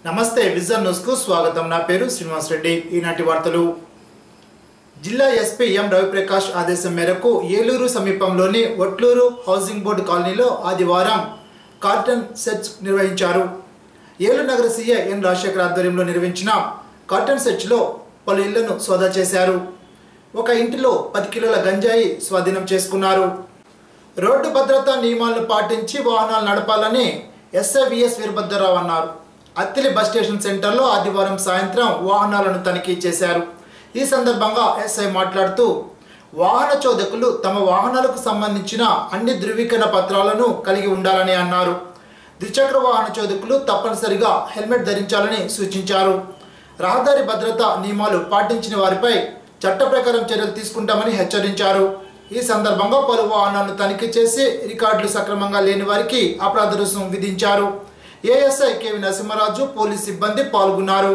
నమస్తే విజన్ న్యూస్కు స్వాగతం నా పేరు శ్రీనివాస్ రెడ్డి ఈనాటి వార్తలు జిల్లా ఎస్పీ ఎం రవిప్రకాష్ ఆదేశం మేరకు ఏలూరు సమీపంలోని ఒట్లూరు హౌసింగ్ బోర్డు కాలనీలో ఆదివారం కార్టన్ సెర్చ్ నిర్వహించారు ఏలూరు నగర సీఏ ఎన్ రాజశేఖర్ ఆధ్వర్యంలో నిర్వహించిన కార్టన్ సెర్చ్లో పలు ఇళ్లను సోదా చేశారు ఒక ఇంటిలో పది కిలోల గంజాయి స్వాధీనం చేసుకున్నారు రోడ్డు భద్రతా నియమాలను పాటించి వాహనాలు నడపాలని ఎస్ఐవిఎస్ వీరభద్రరావు అన్నారు అత్తిలి బస్ స్టేషన్ సెంటర్లో ఆదివారం సాయంత్రం వాహనాలను తనిఖీ చేశారు ఈ సందర్భంగా ఎస్ఐ మాట్లాడుతూ వాహన చోదకులు తమ వాహనాలకు సంబంధించిన అన్ని ధృవీకరణ పత్రాలను కలిగి ఉండాలని అన్నారు ద్విచక్ర వాహన చోదకులు తప్పనిసరిగా హెల్మెట్ ధరించాలని సూచించారు రహదారి భద్రత నియమాలు పాటించిన వారిపై చట్ట ప్రకారం చర్యలు తీసుకుంటామని హెచ్చరించారు ఈ సందర్భంగా పలు వాహనాలను తనిఖీ చేసి రికార్డులు సక్రమంగా లేని వారికి అపరాధ రుసుము విధించారు ఏఎస్ఐ కేవి నరసింహరాజు పోలీస్ సిబ్బంది పాల్గొన్నారు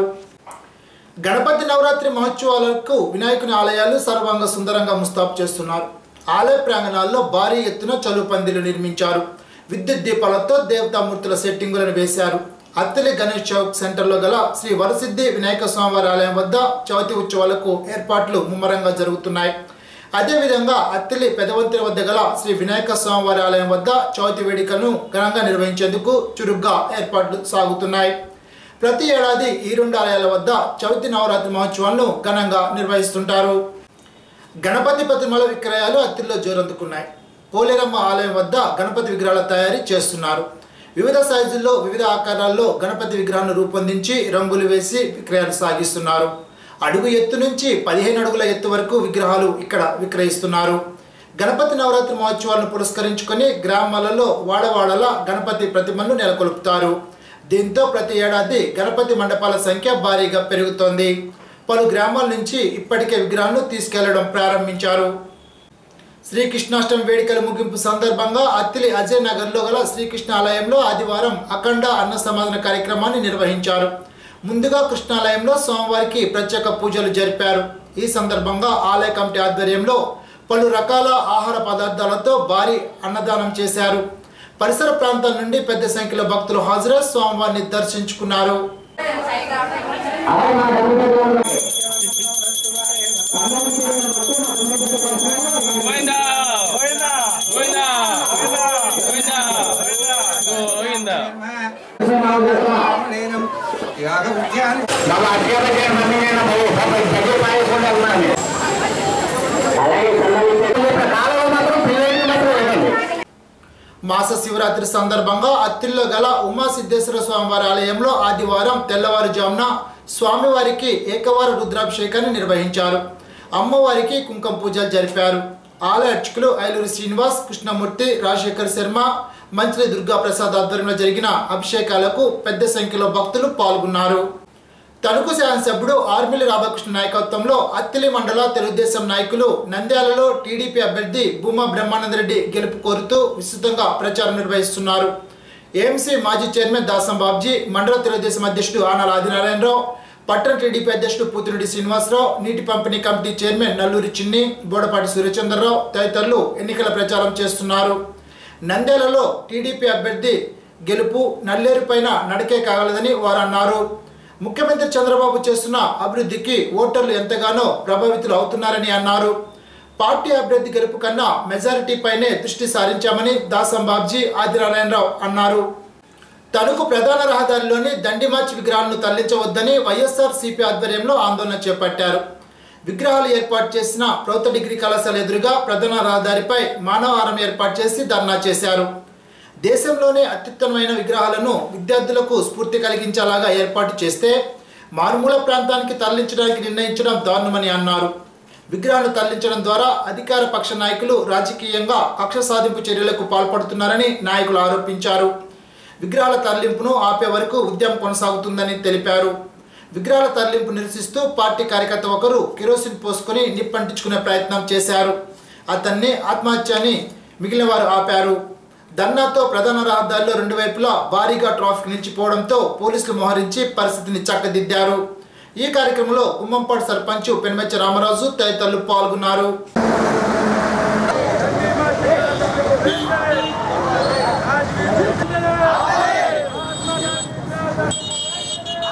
గణపతి నవరాత్రి మహోత్సవాలకు వినాయకుని ఆలయాలు సర్వాంగ సుందరంగా ముస్తాబు చేస్తున్నారు ఆలయ ప్రాంగణాల్లో భారీ ఎత్తున చలువు పందిలు నిర్మించారు విద్యుత్ దీపాలతో దేవతామూర్తుల సెట్టింగులను వేశారు అత్తిలి గణేష్ చౌక్ సెంటర్లో గల శ్రీ వరసిద్ధి వినాయక స్వామివారి ఆలయం వద్ద చవితి ఉత్సవాలకు ఏర్పాట్లు ముమ్మరంగా జరుగుతున్నాయి అదేవిధంగా అత్తిలి పెదవంతిన వద్ద గల శ్రీ వినాయక స్వామివారి ఆలయం వద్ద చవితి వేడుకలను ఘనంగా నిర్వహించేందుకు చురుగ్గా ఏర్పాట్లు సాగుతున్నాయి ప్రతి ఏడాది ఈ రెండు ఆలయాల వద్ద చవితి నవరాత్రి మహోత్సవాలను ఘనంగా నిర్వహిస్తుంటారు గణపతి ప్రతిమల విక్రయాలు అత్తిల్లో జోరందుకున్నాయి పోలేరమ్మ ఆలయం వద్ద గణపతి విగ్రహాల తయారీ చేస్తున్నారు వివిధ సైజుల్లో వివిధ ఆకారాల్లో గణపతి విగ్రహాలను రూపొందించి రంగులు వేసి విక్రయాలు సాగిస్తున్నారు అడుగు ఎత్తు నుంచి పదిహేను అడుగుల ఎత్తు వరకు విగ్రహాలు ఇక్కడ విక్రయిస్తున్నారు గణపతి నవరాత్రి మహోత్సవాలను పురస్కరించుకొని గ్రామాలలో వాడవాడల గణపతి ప్రతిమలను నెలకొల్పుతారు దీంతో ప్రతి ఏడాది గణపతి మండపాల సంఖ్య భారీగా పెరుగుతోంది పలు గ్రామాల నుంచి ఇప్పటికే విగ్రహాలను తీసుకెళ్లడం ప్రారంభించారు శ్రీకృష్ణాష్టమి వేడుకల ముగింపు సందర్భంగా అత్తిలి అజయ్ నగర్లో గల శ్రీకృష్ణ ఆలయంలో ఆదివారం అఖండ అన్న సమాధాన కార్యక్రమాన్ని నిర్వహించారు ముందుగా కృష్ణాలయంలో సోమవారికి ప్రత్యేక పూజలు జరిపారు ఈ సందర్భంగా ఆలయ కమిటీ ఆధ్వర్యంలో పలు రకాల ఆహార పదార్థాలతో భారీ అన్నదానం చేశారు పరిసర ప్రాంతాల నుండి పెద్ద సంఖ్యలో భక్తులు హాజరై స్వామివారిని దర్శించుకున్నారు గోవిందా గోవిందా గోవిందా గోవిందా గోవిందా నేను యాగ విద్యాన్ని ನಮ್ಮ ಅಧ್ಯಾಪಕರ ಮನೆಯ ನಾವು ಪಾಪ ಜಗ್ಗೆ ಪಾಯಿಸ್ಕೊಂಡು ఉన్నాను అలాగే సన్నగిరి కాలంలో మాత్రం పిల్లలకి మాత్రం ఇవ్వండి మాస శివరాత్రి సందర్భంగా అత్తిల్లో గల ఉమా సిద్ధేశ్వర స్వామివారి ఆలయంలో ఆదివారం తెల్లవారుజామున స్వామివారికి ఏకవార రుద్రాభిషేకాన్ని నిర్వహించారు అమ్మవారికి కుంకుమ పూజలు జరిపారు ఆలయ అర్చకులు ఐలూరి శ్రీనివాస్ కృష్ణమూర్తి రాజశేఖర్ శర్మ మంత్రి దుర్గా ప్రసాద్ ఆధ్వర్యంలో జరిగిన అభిషేకాలకు పెద్ద సంఖ్యలో భక్తులు పాల్గొన్నారు తణుకు శాసనసభ్యుడు ఆర్మిలి రాధాకృష్ణ నాయకత్వంలో అత్తిలి మండల తెలుగుదేశం నాయకులు నంద్యాలలో టీడీపీ అభ్యర్థి భూమా బ్రహ్మానందరెడ్డి గెలుపు కోరుతూ విస్తృతంగా ప్రచారం నిర్వహిస్తున్నారు ఏఎంసీ మాజీ చైర్మన్ దాసం బాబ్జీ మండల తెలుగుదేశం అధ్యక్షుడు ఆనాల ఆదినారాయణరావు పట్టణ టీడీపీ అధ్యక్షుడు పూతిరెడ్డి శ్రీనివాసరావు నీటి పంపిణీ కమిటీ చైర్మన్ నల్లూరి చిన్ని బోడపాటి సూర్యచంద్రరావు తదితరులు ఎన్నికల ప్రచారం చేస్తున్నారు నంద్యాలలో టీడీపీ అభ్యర్థి గెలుపు నల్లేరు పైన నడకే కాగలదని వారు అన్నారు ముఖ్యమంత్రి చంద్రబాబు చేస్తున్న అభివృద్ధికి ఓటర్లు ఎంతగానో ప్రభావితులు అవుతున్నారని అన్నారు పార్టీ అభ్యర్థి గెలుపు కన్నా మెజారిటీపైనే దృష్టి సారించామని దాసం బాబ్జీ ఆదినారాయణరావు అన్నారు తణుకు ప్రధాన రహదారిలోని దండిమాచి విగ్రహాలను తరలించవద్దని వైఎస్ఆర్ సిపి ఆధ్వర్యంలో ఆందోళన చేపట్టారు విగ్రహాలు ఏర్పాటు చేసిన ప్రభుత్వ డిగ్రీ కళాశాల ఎదురుగా ప్రధాన రహదారిపై మానవహారం ఏర్పాటు చేసి ధర్నా చేశారు దేశంలోనే అత్యుత్తమమైన విగ్రహాలను విద్యార్థులకు స్ఫూర్తి కలిగించేలాగా ఏర్పాటు చేస్తే మారుమూల ప్రాంతానికి తరలించడానికి నిర్ణయించడం దారుణమని అన్నారు విగ్రహాలు తరలించడం ద్వారా అధికార పక్ష నాయకులు రాజకీయంగా కక్ష సాధింపు చర్యలకు పాల్పడుతున్నారని నాయకులు ఆరోపించారు విగ్రహాల తరలింపును ఆపే వరకు ఉద్యమం కొనసాగుతుందని తెలిపారు విగ్రహాల తరలింపు నిరసిస్తూ పార్టీ కార్యకర్త ఒకరు కిరోసిన్ పోసుకొని నిప్పంటించుకునే ప్రయత్నం చేశారు అతన్ని ఆత్మహత్య అని మిగిలిన వారు ఆపారు ధర్నాతో ప్రధాన రహదారిలో రెండు వైపులా భారీగా ట్రాఫిక్ నిలిచిపోవడంతో పోలీసులు మోహరించి పరిస్థితిని చక్కదిద్దారు ఈ కార్యక్రమంలో ఉమ్మంపాడు సర్పంచ్ పెనుమెచ్చ రామరాజు తదితరులు పాల్గొన్నారు ఆ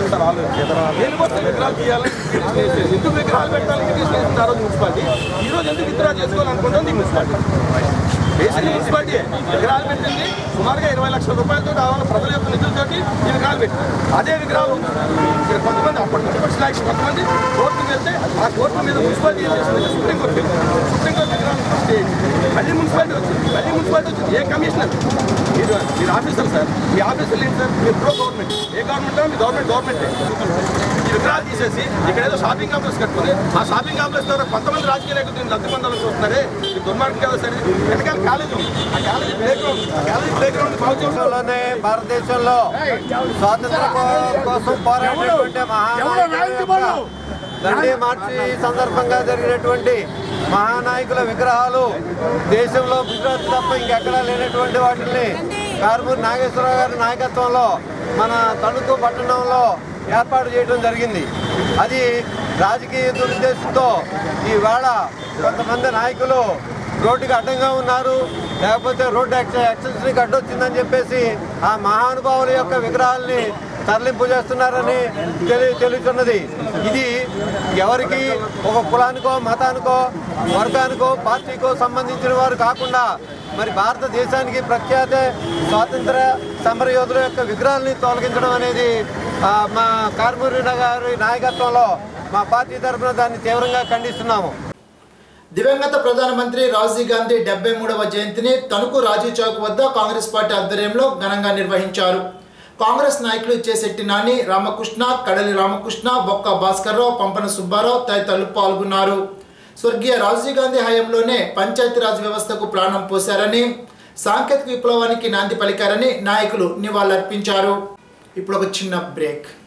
సార్ వాళ్ళు దేనికోసం విగ్రహాలు తీయాలని పిటిషన్ వేసేది. ఎందుకు విగ్రహాలు పెట్టాలని పిటిషన్ వేసింది ఆ రోజు మున్సిపాలిటీ ఈ రోజు ఎందుకు విత్డ్రా చేసుకోవాలనుకుంటుంది ఈ మున్సిపాలిటీ బేసిక్ మున్సిపాలిటీ విగ్రహాలు పెట్టింది సుమారుగా ఇరవై లక్షల రూపాయలతో కావాలి ప్రజల యొక్క నిధులతోటి ఈ విగ్రహాలు పెట్టి అదే విగ్రహాలు ఇక్కడ కొంతమంది అప్పటి నుంచి ఫస్ట్ లక్ష కొంతమంది కోర్టుకు వెళ్తే ఆ కోర్టు మీద మున్సిపాలిటీ ఏం చేసింది సుప్రీంకోర్టు వెళ్ళింది. సుప్రీంకోర్టు విగ్రహాలు స్టే చేసింది. మళ్ళీ మున్సిపాలిటీ వచ్చింది మళ్ళీ మున్సిపాలిటీ వచ్చింది ఏ కమిషనర్ మీరు మీరు ఆఫీసర్ సార్ మీ ఆఫీసర్ ఏంటి సార్ మీరు ప్రో గవర్నమెంట్ ఏ గవర్నమెంట్ మీ గవర్నమెంట్ గవర్నమెంట్ ఈ విగ్రహాలు తీసేసి ఇక్కడ ఏదో షాపింగ్ కాంప్లెక్స్ కట్టుకుని ఆ షాపింగ్ కాంప్లెక్స్ ద్వారా కొంతమంది రాజకీయ నాయకులు దీన్ని లబ్ధి పొందాలని చూస్తున్నారే ఇది దుర్మార్గం కదా సార్ ఇది. వెనకాల కాలేజ్ ఉంది ఆ కాలేజ్ ప్లే గ్రౌండ్ ఆ కాలేజ్ ప్లే గ్రౌండ్ బాగు చేయాలి దేశంలోనే భారతదేశంలో స్వాతంత్ర కో- కోసం పోరాడినటువంటి మహానాయకుల దండే మార్చి సందర్భంగా జరిగినటువంటి మహానాయకుల విగ్రహాలు దేశంలో గుజరాత్ తప్ప ఇంకెక్కడా లేనటువంటి వాటిని కారుమూరి నాగేశ్వరరావు గారి నాయకత్వంలో మన తణుకు పట్టణంలో ఏర్పాటు చేయడం జరిగింది అది రాజకీయ దురుద్దేశంతో ఈవేళ కొంతమంది నాయకులు రోడ్డుకి అడ్డంగా ఉన్నారు లేకపోతే రోడ్డు ఎక్సెస్కి అడ్డొచ్చిందని చెప్పేసి ఆ మహానుభావుల యొక్క విగ్రహాల్ని తరలింపు చేస్తున్నారని తెలి తెలుస్తున్నది ఇది ఎవరికి ఒక కులానికో మతానికో వర్గానికో పార్టీకో సంబంధించిన వారు కాకుండా మరి భారతదేశానికి ప్రఖ్యాత స్వాతంత్ర సమరయోధుల యొక్క విగ్రహాలని తొలగించడం అనేది ఆ, మా కార్మూరి గారి నాయకత్వంలో మా పార్టీ తరఫున దాన్ని తీవ్రంగా ఖండిస్తున్నాము దివంగత ప్రధానమంత్రి రాజీవ్ గాంధీ డెబ్బై మూడవ జయంతిని తణుకు రాజీవ్ చౌక్ వద్ద కాంగ్రెస్ పార్టీ ఆధ్వర్యంలో ఘనంగా నిర్వహించారు కాంగ్రెస్ నాయకులు చేశెట్టి నాని రామకృష్ణ కడలి రామకృష్ణ బొక్క భాస్కర్రావు పంపన సుబ్బారావు తదితరులు పాల్గొన్నారు స్వర్గీయ రాజీవ్ గాంధీ హయాంలోనే పంచాయతీరాజ్ వ్యవస్థకు ప్రాణం పోశారని సాంకేతిక విప్లవానికి నాంది పలికారని నాయకులు నివాళులర్పించారు ఇప్పుడు ఒక చిన్న బ్రేక్